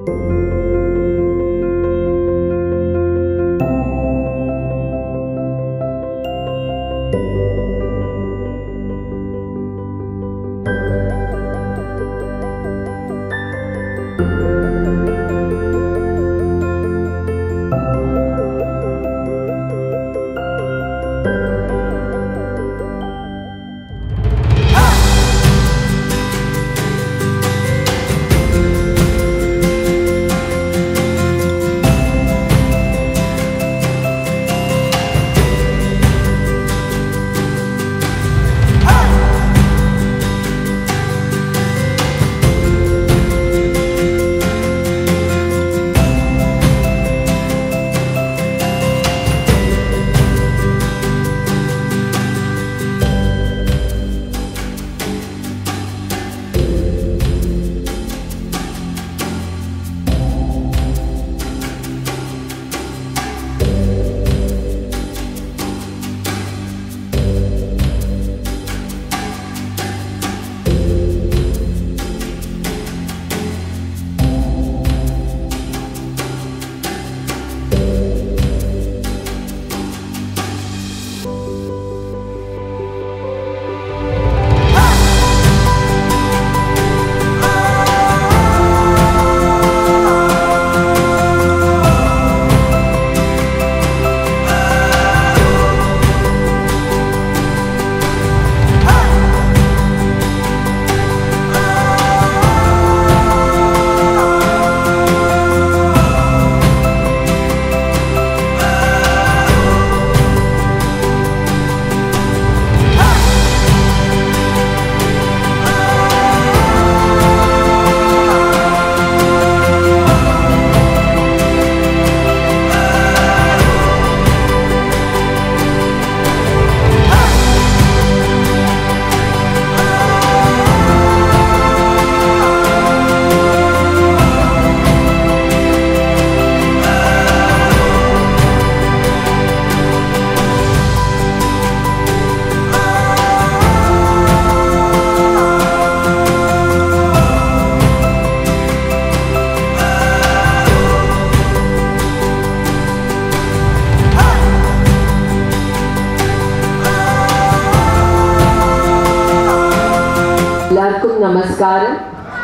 എല്ലാവർക്കും നമസ്കാരം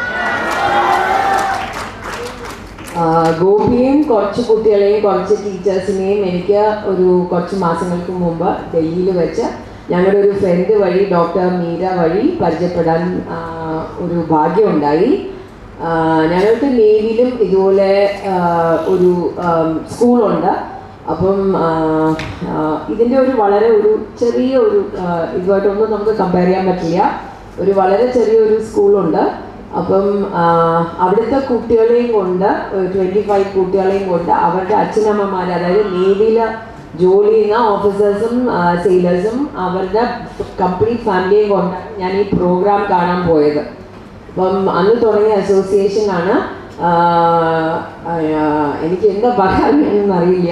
ആ, ഗോപിയെയും കുറച്ച് കുട്ടികളെയും കുറച്ച് ടീച്ചേഴ്സിനെയും എനിക്ക് ഒരു കുറച്ച് മാസങ്ങൾക്ക് മുമ്പ് ഡൽഹിയിൽ വെച്ച് ഞങ്ങളുടെ ഒരു ഫ്രണ്ട് വഴി ഡോക്ടർ മീര വഴി പരിചയപ്പെടാൻ ആ, ഒരു ഭാഗ്യമുണ്ടായി ആ, ഞങ്ങൾക്ക് നേവിയിലും ഇതുപോലെ ആ, ഒരു സ്കൂളുണ്ട് അപ്പം ആ, ആ, ഇതിൻ്റെ ഒരു വളരെ ഒരു ചെറിയ ഒരു ആ, ഇതുമായിട്ടൊന്നും നമുക്ക് കമ്പയർ ചെയ്യാൻ പറ്റില്ല ഒരു വളരെ ചെറിയൊരു സ്കൂളുണ്ട് അപ്പം ആ, അവിടുത്തെ കുട്ടികളെയും കൊണ്ട് ട്വൻറ്റി ഫൈവ് കുട്ടികളെയും കൊണ്ട് അവരുടെ അച്ഛനമ്മമാർ അതായത് നേവിയിൽ ജോലി ചെയ്യുന്ന ഓഫീസേഴ്സും സെയിലേഴ്സും അവരുടെ കംപ്ലീറ്റ് ഫാമിലിയും കൊണ്ട് ഞാൻ ഈ പ്രോഗ്രാം കാണാൻ പോയത് അപ്പം അന്ന് തുടങ്ങിയ അസോസിയേഷൻ ആണ് ആ, ആ, എനിക്ക് എന്താ പറയാൻ അറിയില്ല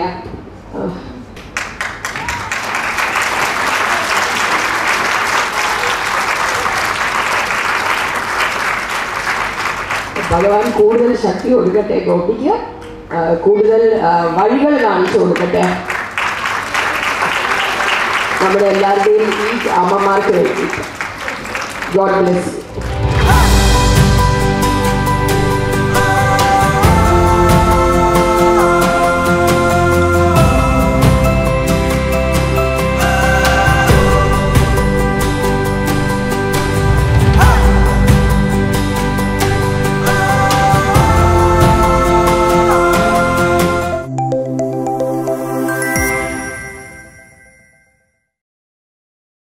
ഭഗവാൻ കൂടുതൽ ശക്തി കൊടുക്കട്ടെ ഗോപിക്ക് ആ, കൂടുതൽ ആ, വഴികൾ കാണിച്ചു കൊടുക്കട്ടെ നമ്മുടെ എല്ലാവരുടെയും ഈ അമ്മമാർക്ക് വേണ്ടിയിട്ട് ഗോഡ് ബ്ലെസ്